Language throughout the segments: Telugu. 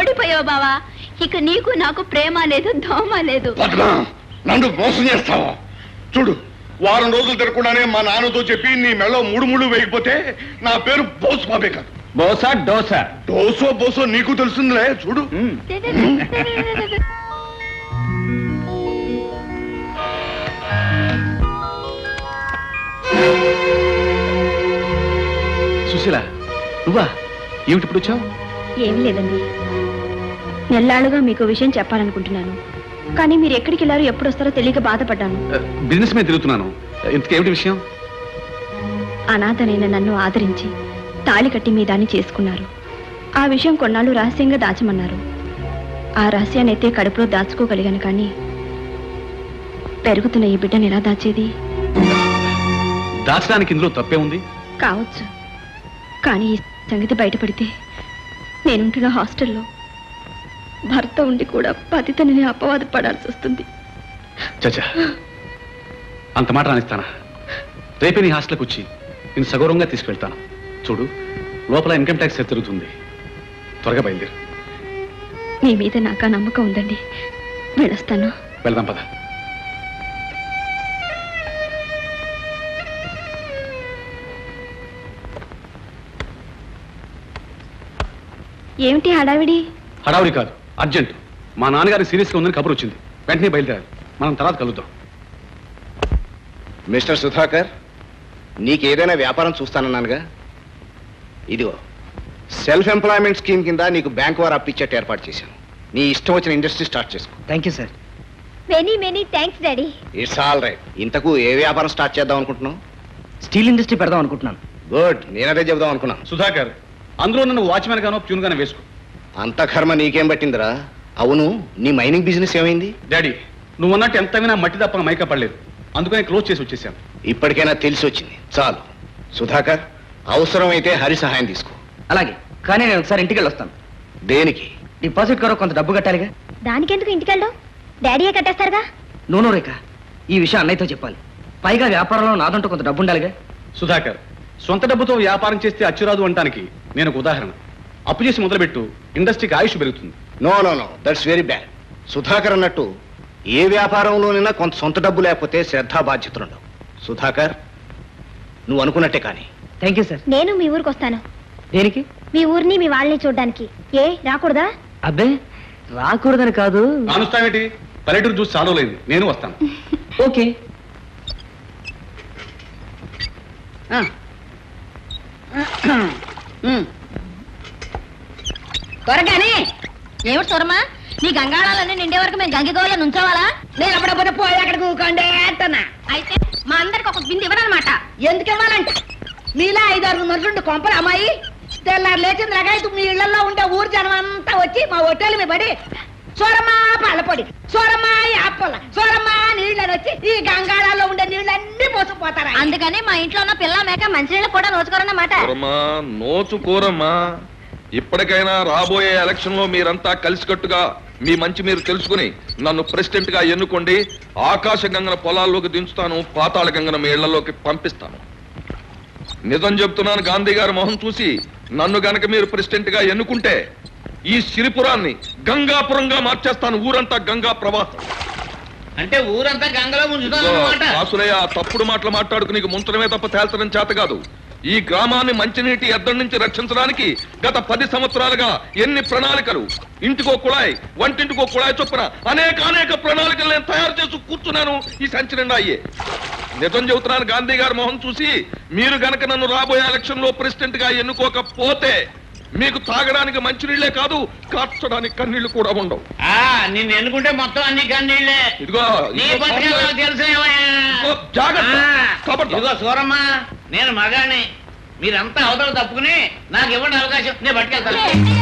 ఓడిపోయావు బావా ఇక నీకు నాకు ప్రేమ లేదు దోమ లేదు పద్మ నన్ను మోసం చేస్తావా చూడు వారం రోజులు తిరగకుండానే మా నాన్నతో చెప్పి నీ మెళ్ళో మూడు మూడు వేయకపోతే నా పేరు బోస్ బాబే కాదు బోసా డోసా డోసో బోసో నీకు తెలుస్తుందిలే చూడు సుశీల నువ్వా ఏమిటి ఇప్పుడు వచ్చావు ఏమీ లేదండి నెల్లాళ్ళుగా మీకు విషయం చెప్పాలనుకుంటున్నాను కానీ మీరు ఎక్కడికి వెళ్ళారో ఎప్పుడు వస్తారో తెలియక బాధపడ్డాను బిజినెస్ మీద తిరుగుతున్నాను ఇంతకేమిటి విషయం అనాథనైన నన్ను ఆదరించి తాళి కట్టి మీ దాన్ని చేసుకున్నారు ఆ విషయం కొన్నాళ్ళు రహస్యంగా దాచమన్నారు ఆ రహస్యాన్ని అయితే కడుపులో దాచుకోగలిగాను కానీ పెరుగుతున్న ఈ బిడ్డను ఎలా దాచేది దాచడానికి ఇందులో తప్పే ఉంది కావచ్చు కానీ ఈ సంగతి బయటపడితే నేనుంటున్న హాస్టల్లో భర్త ఉండి కూడా పతితని అపవాద పడాల్సి వస్తుంది చచ్చా అంత మాట రానిస్తానా రేపే నీ హాస్టల్కి వచ్చి నేను సగౌరవంగా తీసుకెళ్తాను చూడు లోపల ఇన్కమ్ ట్యాక్స్ తిరుగుతుంది త్వరగా బయలుదేరు మీ మీద నాకు ఆ నమ్మకం ఉందండి వెళ్ళొస్తాను వెళ్దాం పద ఏమిటి హడావిడి హడావుడి కాదు అర్జెంట్ మా నాన్నగారికి సీరియస్గా ఉందని కబురు వచ్చింది వెంటనే బయలుదేరాలి మనం తర్వాత కలుద్దాం మిస్టర్ సుధాకర్ నీకేదైనా వ్యాపారం చూస్తానన్నానుగా ఇదిగో సెల్ఫ్ ఎంప్లాయ్మెంట్ స్కీమ్ కింద నీకు బ్యాంక్ వారు అప్పిచ్చేట్టు ఏర్పాటు చేశాను నీ ఇష్టం వచ్చిన ఇండస్ట్రీ స్టార్ట్ చేసుకో thank you sir many many thanks daddy it's all right ఇంతకు ఏ వ్యాపారం స్టార్ట్ చేద్దాం అనుకుంటున్నావు స్టీల్ ఇండస్ట్రీ పెడదాం అనుకుంటున్నాను గుడ్ నేనదే చెబుదాం అనుకున్నాను సుధాకర్ అందులో నన్ను వాచ్మెన్ గానో ప్యూన్ గానో వేసుకో అంత కర్మ నీకేం పట్టిందిరా అవును నీ మైనింగ్ బిజినెస్ ఏమైంది డాడీ నువ్వు అన్నట్టు ఎంత వినా మట్టి తప్ప మైక పడలేదు అందుకని క్లోజ్ చేసి వచ్చేసాను ఇప్పటికైనా తెలిసి వచ్చింది చాలు సుధాకర్ అవసరమైతే హరి సహాయం తీసుకో అలాగే కానీ నేను ఒకసారి ఇంటికి వెళ్ళొస్తాను దేనికి డిపాజిట్ కొరకు కొంత డబ్బు కట్టాలిగా దానికెందుకు ఇంటికెళ్ళడం డాడీయే కట్టేస్తారుగా నూనె రేఖ ఈ విషయం అన్నయ్యతో చెప్పాలి పైగా వ్యాపారంలో నాదంటూ కొంత డబ్బు ఉండాలిగా సుధాకర్ సొంత డబ్బుతో వ్యాపారం చేస్తే అచ్చురాదు అంటానికి నేను ఒక ఉదాహరణ అప్పు చేసి మొదలుపెట్టు ఇండస్ట్రీకి ఆయుష్ పెరుగుతుంది no no no that's very bad Sudhakar అన్నట్టు ఏ వ్యాపారంలోనైనా కొంత సొంత డబ్బు లేకపోతే శ్రద్ధా బాధ్యతలుండవు సుధాకర్ నువ్వు అనుకున్నట్టే కానీ థ్యాంక్ యూ సార్ నేను మీ ఊరికి వస్తాను దేనికి మీ ఊరిని మీ వాళ్ళని చూడడానికి ఏ రాకూడదా అబ్బే రాకూడదని కాదు కానుస్తావేంటి పల్లెటూరు చూసి చాలలేదు నేను వస్తాను ఓకే త్వరగానే ఏమిటి సొరమా నీ గంగాళాలన్నీ నిండే వరకు మేము గంగిగోళ నుంచోవాలా నేను అప్పుడప్పుడు పోయి అక్కడ కూకండే అంటున్నా అయితే మా అందరికి ఒక బింది ఇవ్వనమాట ఎందుకు ఇవ్వాలంట మీలా ఐదారు మనుషులు కొంపలు అమ్మాయి తెల్లారు లేచిన రకాయతు మీ ఇళ్లలో ఉండే ఊరు జనం అంతా వచ్చి మా హోటల్ మీ పడి సోరమ్మా పళ్ళపొడి సోరమ్మా యాపల సోరమ్మా నీళ్ళని వచ్చి ఈ గంగాళాల్లో ఉండే నీళ్ళన్నీ పోసుకుపోతారా అందుకని మా ఇంట్లో ఉన్న పిల్ల మేక మంచినీళ్ళు కూడా రోజుకోరన్నమాట కూరమ్మా నోచుకోరమ్మా ఇప్పటికైనా రాబోయే ఎలక్షన్ లో మీరంతా కలిసికట్టుగా మీ మంచి మీరు తెలుసుకుని నన్ను ప్రెసిడెంట్ గా ఎన్నుకోండి ఆకాశ గంగన పొలాల్లోకి దించుతాను పాతాళ గంగన మీ ఇళ్లలోకి పంపిస్తాను నిజం చెప్తున్నాను గాంధీ గారి మొహం చూసి నన్ను గనక మీరు ప్రెసిడెంట్ గా ఎన్నుకుంటే ఈ సిరిపురాన్ని గంగాపురంగా మార్చేస్తాను ఊరంతా గంగా ప్రవాహం అంటే ఊరంతా గంగలో ముంచుతాను ఇదిగో, అన్నమాట వాసులయ్య ఆ తప్పుడు మాటలు మాట్లాడుకు నీకు ముంచడమే తప్ప తేల్చడం చేత కాదు ఈ గ్రామాన్ని మంచినీటి ఎద్దడి నుంచి రక్షించడానికి గత పది సంవత్సరాలుగా ఎన్ని ప్రణాళికలు ఇంటికో కుళాయి వంటింటికో కుళాయి చొప్పున అనేక అనేక ప్రణాళికలు నేను తయారు చేసి కూర్చున్నాను ఈ సంచి నిండా అయ్యే నిజం చెబుతున్నాను గాంధీ గారి మొహం చూసి మీరు గనక నన్ను రాబోయే ఎలక్షన్ లో ప్రెసిడెంట్ గా ఎన్నుకోకపోతే మీకు తాగడానికి మంచినీళ్లే కాదు కార్చడానికి కన్నీళ్లు కూడా ఉండవు ఆ నిన్ను ఎన్నుకుంటే మొత్తం అన్ని కన్నీళ్ళే ఇదిగో నీ ఇదిగో బతికేదో తెలుసేమయ్యా. ఇదిగో జాగ్రత్త. ఆ, కబడ్డా. ఇదిగో సూరమ్మ నేను మగాణ్ణి మీరంతా అవతల తప్పుకుని నాకు ఇవ్వండి అవకాశం నేను పట్టుకెళ్తాను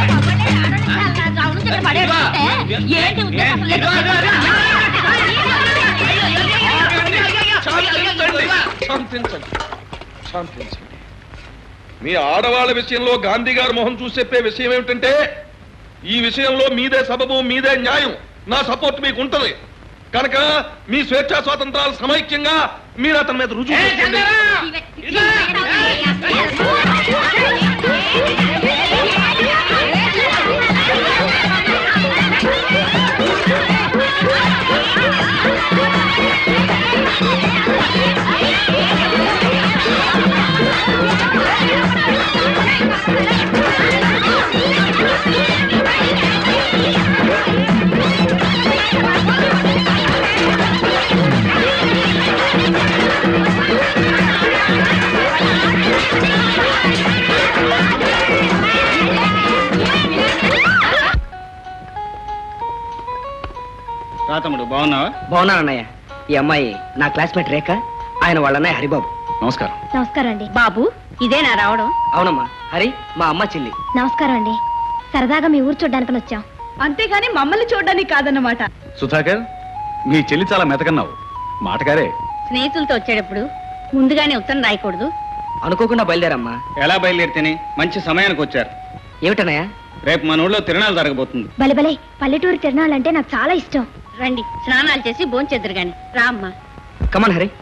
ఏంటి ఉద్దేశం అసలు? ఇదిగో, ఇదిగో, శాంతించండి శాంతించండి శాంతించండి మీ ఆడవాళ్ళ విషయంలో గాంధీ గారి మొహం చూసి చెప్పే విషయం ఏమిటంటే ఈ విషయంలో మీదే సబబు మీదే న్యాయం నా సపోర్ట్ మీకు ఉంటది కనుక మీ స్వేచ్ఛా స్వాతంత్రాలు సమైక్యంగా మీరు అతని మీద రుజువు ఏ, చేసుకోండి. చంద్రరావు! ఇదిగో! తమ్ముడు బాగున్నావా బాగున్నాను అన్నయ్య ఈ అమ్మాయి నా క్లాస్మేట్ రేఖ ఆయన వాళ్ళ అన్నయ్య హరిబాబు నమస్కారం నమస్కారం అండి బాబు ఇదేనా రావడం అవునమ్మా హరి మా అమ్మ చెల్లి నమస్కారం అండి సరదాగా మీ ఊరు చూడ్డానికి వచ్చాం అంతేగాని మమ్మల్ని చూడడానికి కాదన్నమాట సుధాకర్ మీ చెల్లి చాలా మెతకన్నావు మాటగారే స్నేహితులతో వచ్చేటప్పుడు ముందుగానే ఉత్తరం రాయకూడదు అనుకోకుండా బయలుదేరమ్మా ఎలా బయలుదేరితేనే మంచి సమయానికి వచ్చారు ఏమిటన్నయ్య రేపు మన ఊళ్ళో తిరణాలు జరగబోతుంది బలిబలే పల్లెటూరు తిరణాలంటే నాకు చాలా ఇష్టం రండి స్నానాలు చేసి భోంచెద్దురు గాని రా అమ్మా కమన్ హరి